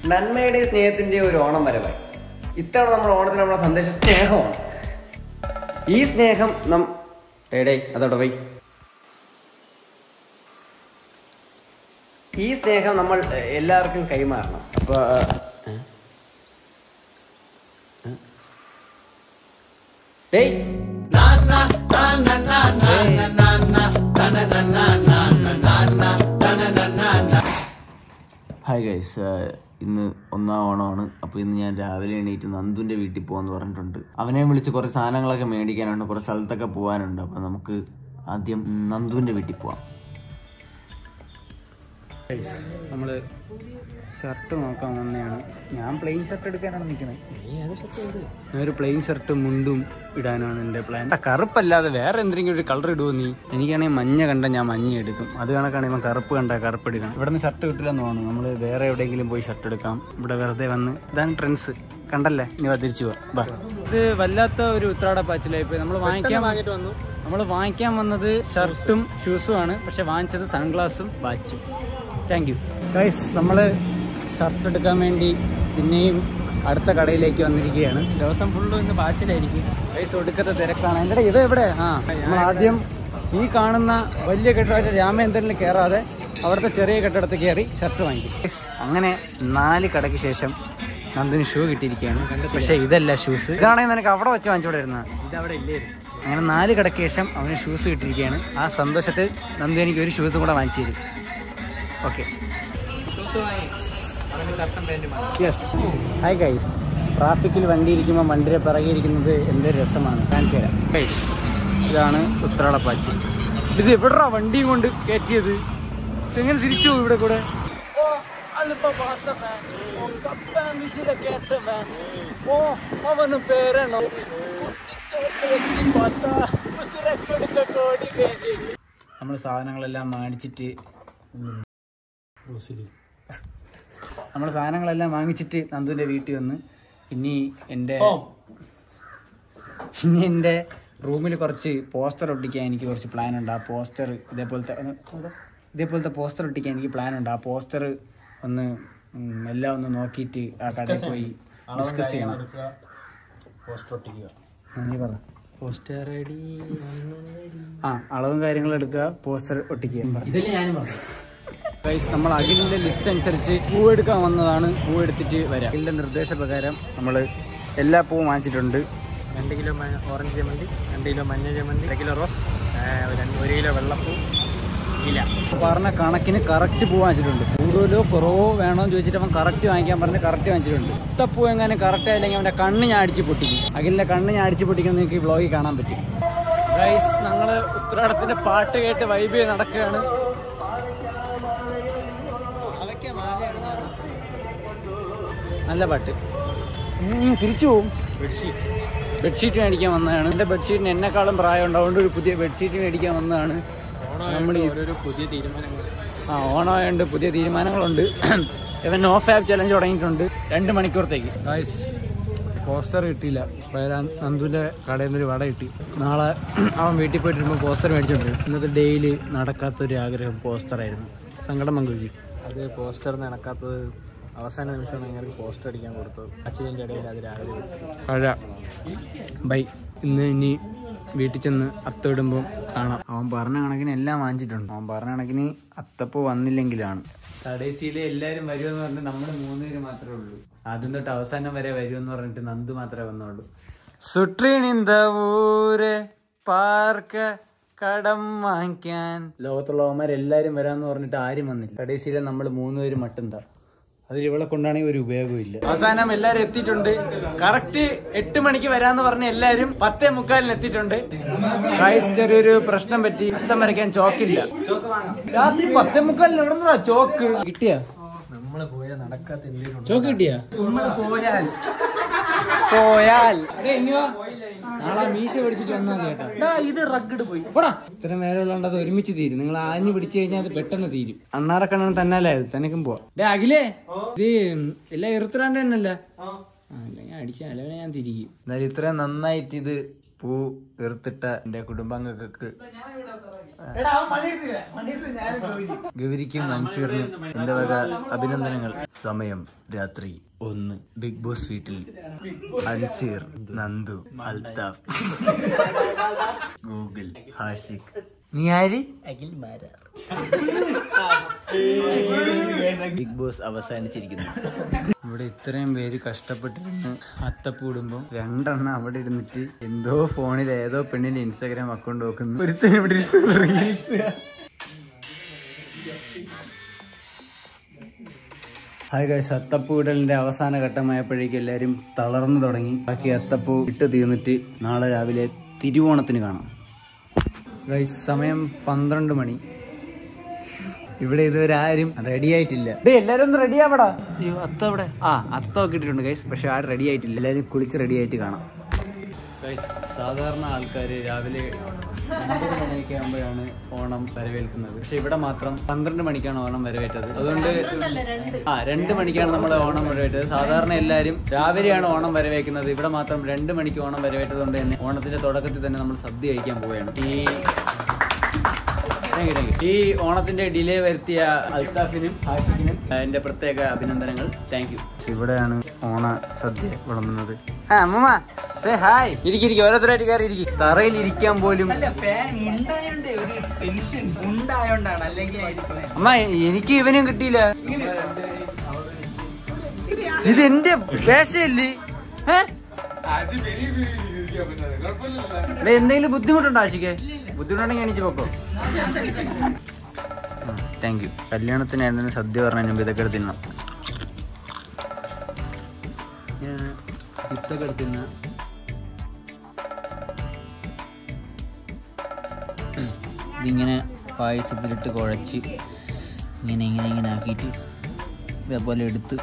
നന്മയുടെ സ്നേഹത്തിന്റെ ഒരു ഓണം വരവായി ഇത്തവണ നമ്മുടെ ഓണത്തിന് നമ്മുടെ സന്ദേശം സ്നേഹമാണ് ഈ സ്നേഹം നം എടേ അതോടെ വൈ ഈ സ്നേഹം നമ്മൾ എ, എല്ലാവർക്കും കൈമാറണം അപ്പൊ ഏ? ഏ? ഡേയ് ഹായ് ഗൈസ് ഇന്ന് ഒന്നാം ഓണമാണ് അപ്പോൾ ഇന്ന് ഞാൻ രാവിലെ എണീറ്റ് നന്ദുവിൻ്റെ വീട്ടിൽ പോകാമെന്ന് പറഞ്ഞിട്ടുണ്ട് അവനെ വിളിച്ച് കുറച്ച് സാധനങ്ങളൊക്കെ മേടിക്കാനുണ്ട് കുറച്ച് സ്ഥലത്തൊക്കെ പോകാനുണ്ട് അപ്പോൾ നമുക്ക് ആദ്യം നന്ദുവിൻ്റെ വീട്ടിൽ പോവാം നമ്മള് ഷർട്ട് നോക്കാൻ വന്നതാണ് ഞാൻ പ്ലെയിൻ ഷർട്ട് എടുക്കാനാണ് നിൽക്കുന്നത് ഞാൻ ഒരു പ്ലെയിൻ ഷർട്ടും മുണ്ടും ഇടാനാണ് എൻ്റെ പ്ലാൻ കറുപ്പല്ലാതെ വേറെ എന്തെങ്കിലും ഒരു കളർ ഇടുമോ നീ എനിക്കാണെങ്കിൽ മഞ്ഞ കണ്ട ഞാൻ മഞ്ഞ എടുക്കും അത് കണക്കാണ് ഇവൻ കറുപ്പ് കണ്ട കറുപ്പ് എടുക്കണം ഇവിടെ നിന്ന് ഷർട്ട് കിട്ടില്ലെന്ന് തോന്നുന്നു നമ്മൾ വേറെ എവിടെയെങ്കിലും പോയി ഷർട്ട് എടുക്കാം ഇവിടെ വെറുതെ വന്ന് ഇതാണ് ട്രെൻഡ്സ് കണ്ടല്ലേ നീ വാ തിരിച്ചു പോവാ ബാ ഇത് വല്ലാത്ത ഒരു ഉത്രാട പാച്ചിലായി പോയി നമ്മൾ വാങ്ങിക്കാൻ വാങ്ങിട്ട് വന്നു നമ്മൾ വാങ്ങിക്കാൻ വന്നത് ഷർട്ടും ഷൂസും ആണ് പക്ഷെ വാങ്ങിച്ചത് സൺഗ്ലാസും വാച്ചും താങ്ക് യു ഗൈസ് നമ്മൾ ഷർട്ട് എടുക്കാൻ വേണ്ടി പിന്നെയും അടുത്ത കടയിലേക്ക് വന്നിരിക്കുകയാണ് ദിവസം ഫുള്ളും ഇന്ന് ബാച്ചിലായിരിക്കും ഗൈസ് ഒടുക്കത്തെ തിരക്കാണ് എൻ്റെ ഇത് എവിടെ ആ നമ്മൾ ആദ്യം ഈ കാണുന്ന വലിയ കെട്ടിടമായിട്ട് രാമേന്ദ്രനിൽ കയറാതെ അവിടുത്തെ ചെറിയ കെട്ടിടത്തിൽ കയറി ഷർട്ട് വാങ്ങിക്കും Guys, അങ്ങനെ നാല് കടയ്ക്ക് ശേഷം നന്ദിന് ഷൂ കിട്ടിയിരിക്കുകയാണ് പക്ഷേ ഇതല്ല ഷൂസ് ഇതാണെങ്കിൽ നിനക്ക് അവിടെ വെച്ച് വാങ്ങിച്ചോടെ ഇരുന്നത് ഇതവിടെ ഇല്ലായിരുന്നു അങ്ങനെ നാല് കടയ്ക്ക് ശേഷം അവന് ഷൂസ് കിട്ടിയിരിക്കുകയാണ് ആ സന്തോഷത്തിൽ നന്ദു എനിക്ക് ഒരു ഷൂസും കൂടെ വാങ്ങിച്ചു തരും ഓക്കെ യെസ് ഹായ് ഗൈസ് ട്രാഫിക്കിൽ വണ്ടി ഇരിക്കുമ്പോൾ വണ്ടിയുടെ പിറകെ ഇരിക്കുന്നത് എന്തൊരു രസമാണ് കാണിച്ചു തരാം ഗൈസ് ഇതാണ് ഉത്രാളപ്പാച്ചി ഇത് എവിടാ വണ്ടിയും കൊണ്ട് കയറ്റിയത് എങ്ങനെ തിരിച്ചു പോകും ഇവിടെ കൂടെ ഓ അവന് പേരണോ നമ്മൾ സാധനങ്ങളെല്ലാം മേടിച്ചിട്ട് നമ്മൾ സാധനങ്ങളെല്ലാം വാങ്ങിച്ചിട്ട് നന്ദുവിൻ്റെ വീട്ടിൽ വന്ന് ഇനി എൻ്റെ ഇനി എൻ്റെ റൂമിൽ കുറച്ച് പോസ്റ്റർ ഒട്ടിക്കാൻ എനിക്ക് കുറച്ച് പ്ലാൻ ഉണ്ട് ആ പോസ്റ്റർ ഇതേപോലത്തെ ഒന്ന് ഇവിടെ. ഇതേപോലത്തെ പോസ്റ്റർ ഒട്ടിക്കാൻ എനിക്ക് പ്ലാൻ ഉണ്ട് ആ പോസ്റ്റർ ഒന്ന് ഉം, എല്ലാം ഒന്ന് നോക്കിയിട്ട് ആ കടയിൽ പോയി ഡിസ്കസ് ചെയ്യണം ആ, നീ പറ പോസ്റ്റർ ആ അളവും കാര്യങ്ങളും എടുക്കുക പോസ്റ്റർ ഒട്ടിക്കുക ഇതിൽ ഞാനും പറഞ്ഞു ഗൈസ് നമ്മൾ അഖിലിന്റെ ലിസ്റ്റ് അനുസരിച്ച് പൂ എടുക്കാൻ വന്നതാണ് പൂ എടുത്തിട്ട് വരാം അഖിലിന്റെ നിർദ്ദേശപ്രകാരം നമ്മൾ എല്ലാ പൂവും വാങ്ങിച്ചിട്ടുണ്ട് രണ്ട് കിലോ മ- ഓറഞ്ച് ജമന്തി രണ്ട് കിലോ മഞ്ഞ ജമന്തി അര കിലോ റോസ് ആ, രണ്ട് ഒരു കിലോ വെള്ളപ്പൂ ഇല പറഞ്ഞ കണക്കിന് കറക്റ്റ് പൂ വാങ്ങിച്ചിട്ടുണ്ട് കൂടുതലോ കുറവോ വേണോ എന്ന് ചോദിച്ചിട്ട് അവൻ കറക്റ്റ് വാങ്ങിക്കാൻ പറഞ്ഞ് കറക്റ്റ് വാങ്ങിച്ചിട്ടുണ്ട് ഇത്ത പൂ എങ്ങനെ കറക്റ്റ് ആയില്ലെങ്കിൽ അവൻ്റെ കണ്ണ് ഞാൻ അടിച്ച് പൊട്ടിക്കും അഖിലിന്റെ കണ്ണ് ഞാൻ അടിച്ച് പൊട്ടിക്കുന്നത് നിങ്ങൾക്ക് ഈ വ്ളോഗിൽ കാണാൻ പറ്റും ഗൈസ് ഞങ്ങൾ ഉത്രാടത്തിന്റെ പാട്ട് കേട്ട് വൈബ് ചെയ്ത് നടക്കുകയാണ് നല്ല പാട്ട് ഇനി നീ തിരിച്ചു പോവും ബെഡ്ഷീറ്റ് ബെഡ്ഷീറ്റ് മേടിക്കാൻ വന്നതാണ് എൻ്റെ ബെഡ്ഷീറ്റിന് എന്നെക്കാളും പ്രായം ഉണ്ട് അതുകൊണ്ട് ഒരു പുതിയ ബെഡ്ഷീറ്റ് മേടിക്കാൻ വന്നതാണ് നമ്മൾ ഈ ഓരോരോ പുതിയ തീരുമാനങ്ങൾ ആ ഓണമായുണ്ട് പുതിയ തീരുമാനങ്ങളുണ്ട് ഇവൻ നോ ഫാബ് ചലഞ്ച് തുടങ്ങിയിട്ടുണ്ട് രണ്ട് മണിക്കൂറത്തേക്ക് ഗായ്സ് പോസ്റ്റർ കിട്ടിയില്ല വരാൻ നന്ദുവിൻ്റെ കടയിൽ നിന്നൊരു വട കിട്ടി നാളെ അവൻ വീട്ടിൽ പോയിട്ട് വരുമ്പോൾ പോസ്റ്റർ മേടിച്ചോണ്ട് വരും. ഇന്നത്തെ ഡെയിലി നടക്കാത്തൊരു ആഗ്രഹം പോസ്റ്ററായിരുന്നു സങ്കടം പങ്കുവച്ചു അത് പോസ്റ്റർ നടക്കാത്തത് അവസാന നിമിഷമാണ് ഞങ്ങൾക്ക് പോസ്റ്റർ അടിക്കാൻ കൊടുത്തത് അച്ഛൻ്റെ ഇടയിൽ അത് രാവിലെ കിട്ടി. പഴ ബൈ ഇന്ന് ഇനി വീട്ടിൽ ചെന്ന് അത്തമിടുമ്പോൾ കാണാം അവൻ പറഞ്ഞ കണക്കിന് എല്ലാം വാങ്ങിച്ചിട്ടുണ്ട് അവൻ പറഞ്ഞ കണക്കിന് അത്തപ്പൂ വന്നില്ലെങ്കിലാണ് തടേശിയിലെ എല്ലാവരും വരുമെന്ന് പറഞ്ഞിട്ട് നമ്മൾ മൂന്നുപേര് മാത്രമേ ഉള്ളൂ ആദ്യം തൊട്ട് അവസാനം വരെ വരുമെന്ന് പറഞ്ഞിട്ട് നന്ദു മാത്രമേ വന്നുള്ളൂ സുട്രീണിന്ത ഊര് പാർക്ക് കടം വാങ്ങിക്കാൻ ലോകത്തുള്ളവന്മാരെല്ലാരും വരാന്ന് പറഞ്ഞിട്ട് ആരും വന്നില്ല തടേശിയിലെ നമ്മൾ മൂന്നുപേര് മട്ടുന്താ അതിൽ ഇവളെ കൊണ്ടാണെങ്കിൽ ഒരു ഉപയോഗവും ഇല്ല അവസാനം എല്ലാരും എത്തിയിട്ടുണ്ട് കറക്റ്റ് എട്ട് മണിക്ക് വരാന്ന് പറഞ്ഞ എല്ലാരും പത്തേ മുക്കാലിന് എത്തിയിട്ടുണ്ട് ഗായ്സ് ചെറിയൊരു പ്രശ്നം പറ്റി അത്തം വരയ്ക്കാൻ ചോക്കില്ല രാത്രി പത്തേ മുക്കാലിന് എവിടെ ചോക്ക് കിട്ടിയ നമ്മൾ പോയ നടക്കാത്ത എന്തെങ്കിലും ചോക്ക് കിട്ടിയ നമ്മൾ പോയാൽ പോയാൽ നാളെ മീശ പിടിച്ചിട്ട് വന്നാ ചേട്ടാ ഇത് റഗ്ഗഡ് പോയി പോടാ ഇത്ര നേരമുള്ളത് അത് ഒരുമിച്ച് തീരും നിങ്ങൾ ആഞ്ഞു പിടിച്ചു കഴിഞ്ഞാൽ അത് പെട്ടെന്ന് തീരും അണ്ണാറക്കണ്ണൻ തന്നല്ലേ അത് തനക്കും പോവാ ഡേ അഖിലേ ഇത് എല്ലാം ഇറുത്തറാണ്ട് തന്നെയല്ല ആ അല്ലെങ്കിൽ അടിച്ചാൽ അല്ലെങ്കിൽ ഞാൻ തിരിക്കും എന്നാലും ഇത്രയും നന്നായിട്ട് ഇത് പൂ തീർത്തിട്ട എന്റെ കുടുംബാംഗങ്ങൾക്ക് ഗൗരിക്കും മൻസീറിനും എന്റെ വക അഭിനന്ദനങ്ങൾ സമയം രാത്രി ഒന്ന് ബിഗ് ബോസ് വീട്ടിൽ അൻസീർ നന്ദു അൽതാഫ് ഗൂഗിൾ ഹാഷിഖ് നീ ആര് ബിഗ് ബോസ് അവസാനിച്ചിരിക്കുന്നു ഇവിടെ ഇത്രയും പേര് കഷ്ടപ്പെട്ടിരുന്ന് അത്തപ്പൂടുമ്പോ രണ്ടെണ്ണം അവിടെ ഇരുന്നിട്ട് എന്തോ ഫോണിൽ ഏതോ പെണ്ണിന്റെ ഇൻസ്റ്റാഗ്രാം അക്കൗണ്ട് നോക്കുന്നു ഒരുത്തൻ ഇവിടെ റീൽസ് ഹായ് ഗൈസ് അത്തപ്പൂ ഇടലിന്റെ അവസാന ഘട്ടമായപ്പോഴേക്കും എല്ലാവരും തളർന്നു തുടങ്ങി ബാക്കി അത്തപ്പൂ ഇട്ട് തീർന്നിട്ട് നാളെ രാവിലെ തിരുവോണത്തിന് കാണാം ഗൈസ് സമയം പന്ത്രണ്ട് മണി ഇവിടെ ഇതുവരെ ആരും റെഡി ആയിട്ടില്ല എല്ലാരും ഒന്ന് റെഡി ആവടാ അയ്യോ അത്ത അവിടെ ആ അത്ത ഒക്കെ ഇട്ടിട്ടുണ്ട് ഗൈസ് പക്ഷെ ആരും റെഡി ആയിട്ടില്ല എല്ലാവരും കുളിച്ച് റെഡി ആയിട്ട് കാണാം ഗൈസ് സാധാരണ ആൾക്കാർ രാവിലെ ഒമ്പത് മണിയൊക്കെ ആകുമ്പോഴാണ് ഓണം വരവേൽക്കുന്നത് പക്ഷെ ഇവിടെ മാത്രം പന്ത്രണ്ട് മണിക്കാണ് ഓണം വരവേറ്റത് അതുകൊണ്ട് ആ രണ്ട് മണിക്കാണ് നമ്മൾ ഓണം വരവേറ്റത് സാധാരണ എല്ലാവരും രാവിലെയാണ് ഓണം വരവേക്കുന്നത് ഇവിടെ മാത്രം രണ്ട് മണിക്ക് ഓണം വരവേറ്റത് കൊണ്ട് തന്നെ ഓണത്തിന്റെ തുടക്കത്തിൽ തന്നെ നമ്മൾ സദ്യ കഴിക്കാൻ പോവുകയാണ് ഈ Thank you, thank you. ഈ ഓണത്തിന്റെ ഡിലേ വരുത്തിയ അൽത്താഫിനും ആഷിഖിനും എന്റെ പ്രത്യേക അഭിനന്ദനങ്ങൾ താങ്ക് യു ഇവിടെയാണ് ഓണ സദ്യ വിളമ്പുന്നത് ഹായ് ഇരിക്കും ഓരോരുത്തരായിട്ട് കയറി ഇരിക്കും തറയിൽ ഇരിക്കാൻ പോലും അമ്മ എനിക്ക് ഇവനും കിട്ടിയില്ല ഇത് എന്റെ പേശയല്ലേ ഏ? എടാ, എന്തെങ്കിലും ബുദ്ധിമുട്ടുണ്ടോ ആഷിക്ക് ബുദ്ധിമുട്ടുണ്ടെങ്കിൽ എണീച്ച് പോക്കോ താങ്ക് യു കല്യാണത്തിനായിരുന്നു സദ്യ പറഞ്ഞ മുമ്പ് ഇതൊക്കെ എടുത്ത് തിന്നാം ചിപ്സൊക്കെ എടുത്ത് തിന്നാം ഇതിങ്ങനെ പായസത്തിലിട്ട് കുഴച്ച് ഇങ്ങനെ ഇങ്ങനെ ഇങ്ങനെ ആക്കിയിട്ട് ഇതേപോലെ എടുത്ത്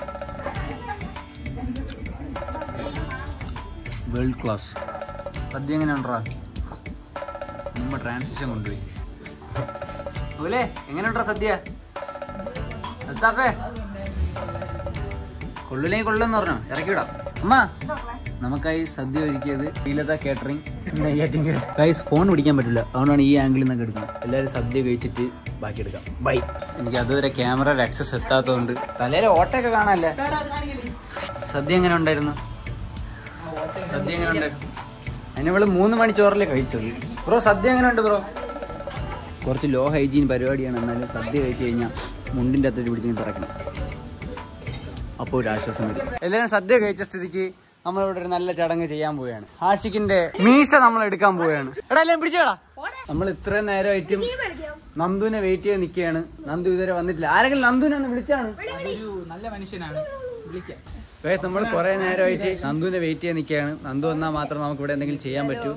വേൾഡ് ക്ലാസ് സദ്യ എങ്ങനെ ഉണ്ടാ നമ്മ ട്രാൻസിഷൻ കൊണ്ടുപോയി ഓലെ എങ്ങനെ ഉണ്ടാ സദ്യ അൽത്താഫേ കൊള്ളില്ലെങ്കിൽ കൊള്ളെന്ന് പറഞ്ഞോ ഇറക്കി വിടാം അമ്മ നമുക്കായി സദ്യ ഒരുക്കിയത് ശ്രീലത കേറ്ററിംഗ് ഗൈസ് ഫോൺ പിടിക്കാൻ പറ്റില്ല അതുകൊണ്ടാണ് ഈ ആംഗിളിൽ നിന്നൊക്കെ എടുക്കുന്നത് എല്ലാവരും സദ്യ കഴിച്ചിട്ട് ബാക്കി എടുക്കാം ബൈ എനിക്ക് അതുവരെ ക്യാമറയുടെ ആക്സസ് എത്താത്തതുകൊണ്ട് തലയിലെ ഓട്ടയൊക്കെ കാണാല്ലേ സദ്യ എങ്ങനെ ഉണ്ടായിരുന്നു സദ്യ എങ്ങനെ ഉണ്ടായിരുന്നു അതിനവള് മൂന്ന് മണി ചോറല്ലേ കഴിച്ചത് ബ്രോ സദ്യ എങ്ങനെ ഉണ്ട് ബ്രോ കുറച്ച് ലോ ഹൈജീൻ പരിപാടിയാണ് എന്നാലും സദ്യ കഴിച്ചു കഴിഞ്ഞാൽ മുണ്ടിൻ്റെ അകത്ത് പിടിച്ച് തുറക്കണം അപ്പോൾ ഒരു ആശ്വാസം വരും എല്ലാവരും സദ്യ കഴിച്ച സ്ഥിതിക്ക് നമ്മളിവിടെ ഒരു നല്ല ചടങ്ങ് ചെയ്യാൻ പോവുകയാണ് ആഷിക്കിന്റെ മീശ നമ്മൾ എടുക്കാൻ പോവുകയാണ് എടാ എല്ലാം പിടിച്ചോടാ നമ്മൾ ഇത്രയും നേരമായിട്ടും നന്ദുവിനെ വെയിറ്റ് ചെയ്ത് നിൽക്കുകയാണ് നന്ദു ഇതുവരെ വന്നിട്ടില്ല ആരെങ്കിലും നന്ദുവിനെ ഒന്ന് വിളിച്ചാണ് നല്ല മനുഷ്യനാണ് വിളിക്കാം ഗൈസ് നമ്മൾ കുറെ നേരമായിട്ട് നന്ദുവിനെ വെയിറ്റ് ചെയ്ത് നിൽക്കുകയാണ് നന്ദു വന്നാൽ മാത്രം നമുക്ക് ഇവിടെ എന്തെങ്കിലും ചെയ്യാൻ പറ്റൂ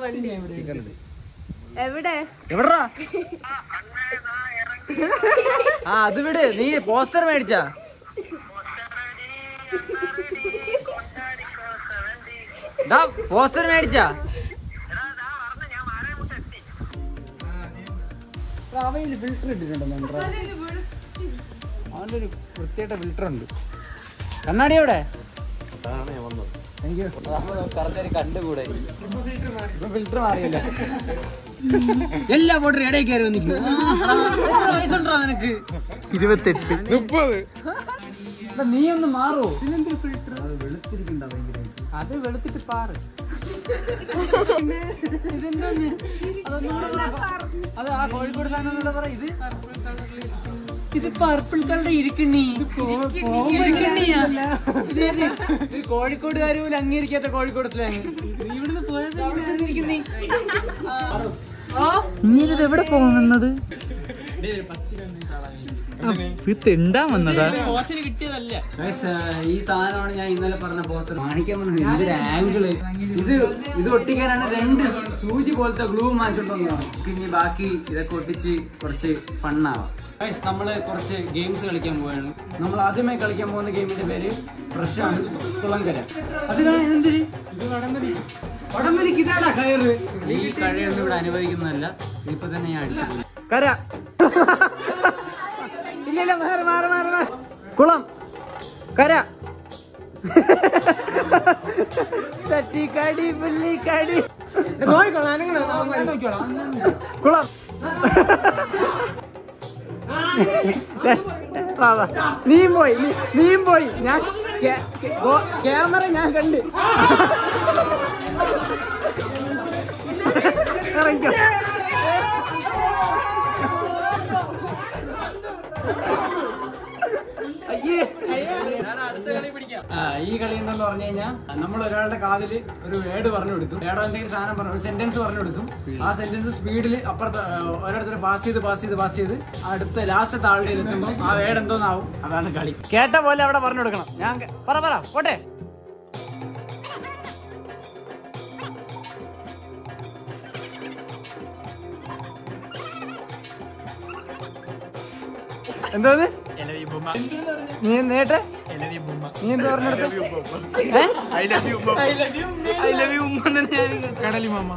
എവിടെ എവിടാ ആ അത് വിട് നീ പോസ്റ്റർ മേടിച്ചാ പോസ്റ്റർ മേടിച്ചാ അവയിൽ ഫിൽറ്റർ ഇട്ടിട്ടുണ്ടോ അവന്റെ ഒരു വൃത്തിയായിട്ട ഫിൽറ്റർ ഉണ്ട് കണ്ണാടി എവിടെ എനിക്ക് കറക്റ്റ് കണ്ടുകൂടെ ഇപ്പൊ ഫിൽറ്റർ മാറിയല്ലോ എല്ലാ ബോട്ടും ഇടയിൽ കയറി വന്നിക്കും വയസ്സുണ്ടോ നിനക്ക് ഇരുപത്തെട്ട് മുപ്പത് നീ ഒന്ന് മാറോ ഫിൽറ്റർ അത് വെളുത്തിരിക്കണ്ട ഭയങ്കരമായിട്ട് അത് വെളുത്തിട്ട് പാറ് ഇതെന്താന്ന് അതൊന്നും കൂടെ പറ. അത് ആ കോഴിക്കോട് സാധനം ഒന്നുകൂടെ പറ ഇത് ഇത് പർപ്പിൾ കളർ ഇരിക്കണ്ണി ഇരിക്കണ്ണിയാ ഇത് ഏത്? ഇത് കോഴിക്കോടുകാർ പോലും അംഗീകരിക്കാത്ത കോഴിക്കോട് സ്ലാങ് ഇവിടുന്ന് പോയത് ഇങ്ങനെ എവിടെ പോകുന്നത് തിണ്ടാൻ വന്നതാ Guys, ആ, ഈ സാധനമാണ് ഞാൻ ഇന്നലെ പറഞ്ഞ പോസ്റ്റർ കാണിക്കാൻ പറഞ്ഞു എന്തൊരു ആംഗിള് ഇത് ഇത് ഒട്ടിക്കാനാണ് രണ്ട് സൂചി പോലത്തെ ഗ്ലൂ വാങ്ങിച്ചോണ്ടോ ഇനി ബാക്കി ഇതൊക്കെ ഒട്ടിച്ച് കുറച്ച് ഫണ്ണാവാം ഗൈസ് നമ്മള് കുറച്ച് ഗെയിംസ് കളിക്കാൻ പോവാണ് നമ്മൾ ആദ്യമായി കളിക്കാൻ പോകുന്ന ഗെയിമിന്റെ പേര് ഫ്രഷ് ആണ് കുളങ്കര അത് കാണാൻ എന്തിന് വടംവലിക്ക് ഇതാടാ കയറ് ഈ കഴിയൊന്നും ഇവിടെ അനുവദിക്കുന്നതല്ല ഇപ്പൊ തന്നെ ഞാൻ അടിച്ചു കര ഇല്ല ഇല്ല മാറി മാറി മാറി മാറി കുളം കര തട്ടിക്കാടി പുള്ളിക്കാടി കുളം വാ, വാ. നീയും പോയി നീ- നീയും പോയി ഞാൻ ക്യാ- ക്യാ- ഗോ- ക്യാമറ ഞാൻ കണ്ട് ഇറങ്ങിക്കോ. അയ്യേ ആ, ഈ കളി എന്തെന്ന് പറഞ്ഞു കഴിഞ്ഞാൽ നമ്മൾ ഒരാളുടെ കാതിൽ ഒരു വേർഡ് പറഞ്ഞു കൊടുക്കും വേർഡ് എന്തെങ്കിലും സാധനം പറഞ്ഞു ഒരു സെന്റൻസ് പറഞ്ഞു കൊടുക്കും ആ സെന്റൻസ് സ്പീഡിൽ അപ്പുറത്ത് ഓരോരുത്തർ പാസ് ചെയ്ത് പാസ് ചെയ്ത് പാസ് ചെയ്ത് അടുത്ത ലാസ്റ്റ് താളുടെ എത്തുമ്പോൾ ആ വേർഡ് എന്തോന്നാവും അതാണ് കളി കേട്ട പോലെ അവിടെ പറഞ്ഞു കൊടുക്കണം ഞാൻ കേ- പറ പറ പോട്ടെ എന്തോന്ന് നീ നേട്ടെ നീ എന്താ പറഞ്ഞെടുത്ത കടലി മാമ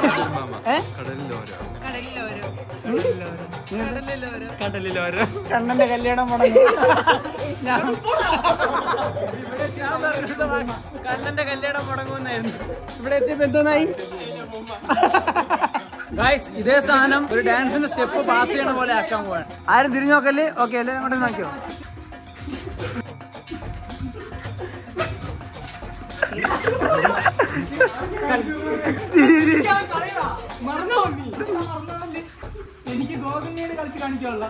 കടലിലോരോ കണ്ണന്റെ കല്യാണം മുടങ്ങി ഞാൻ കണ്ണന്റെ കല്യാണം മുടങ്ങുന്നായിരുന്നു ഇവിടെ എത്തിയപ്പോ എന്തോന്നായി ഗായ്സ് ഇതേ സാധനം ഒരു ഡാൻസിന്റെ സ്റ്റെപ്പ് പാസ് ചെയ്യണ പോലെ ആക്കാൻ പോവാണ് ആരും തിരിഞ്ഞു നോക്കല്ലേ ഓക്കെ എല്ലാരും അങ്ങോട്ട് നോക്കിയോ എനിക്ക് ഗോകുലിനോട് കളിച്ച് കാണിക്കാനുള്ള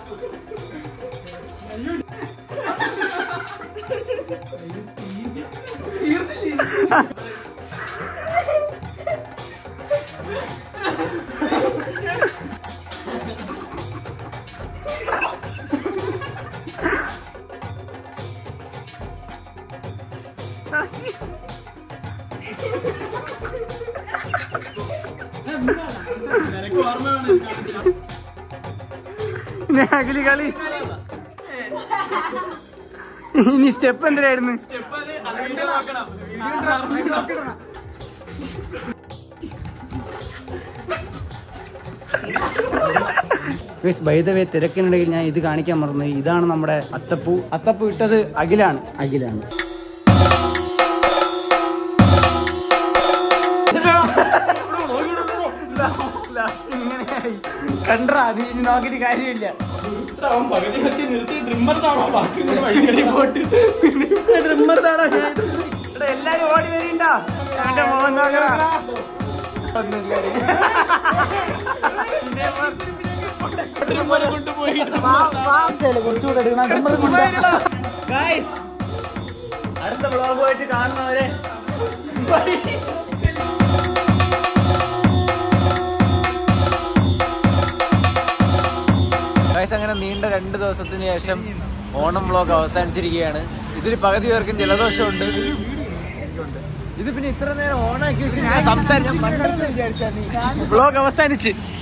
അഖിലി കളി ഇനി സ്റ്റെപ്പ് എന്തിനായിരുന്നു വൈദവേ തിരക്കിനിടയിൽ ഞാൻ ഇത് കാണിക്കാൻ മറന്നു ഇതാണ് നമ്മുടെ അത്തപ്പൂ അത്തപ്പൂ ഇട്ടത് അഖിലാണ് അഖിലാണ് കണ്ടാ നീ ഇനി നോക്കിട്ട് കാര്യമില്ല ട്രിമ്മർതാണോ ഞാൻ? ഇവിടെ എല്ലാരും ഓടി വരണ്ടാ എന്റെ മോഹൻ നോക്കടാ ഒന്നുമില്ല അടുത്ത ബ്ലോഗുമായിട്ട് കാണുന്നവരെ ഗൈസ് അങ്ങനെ നീണ്ട രണ്ട് ദിവസത്തിന് ശേഷം ഓണം വ്ലോഗ് അവസാനിച്ചിരിക്കുകയാണ് ഇതിൽ പകുതി പേർക്കും ജലദോഷമുണ്ട് ഇത് പിന്നെ ഇത്ര നേരം ഓണാക്കി വെച്ച് ഞാൻ സംസാരിച്ചു ബ്ലോഗ് അവസാനിച്ച്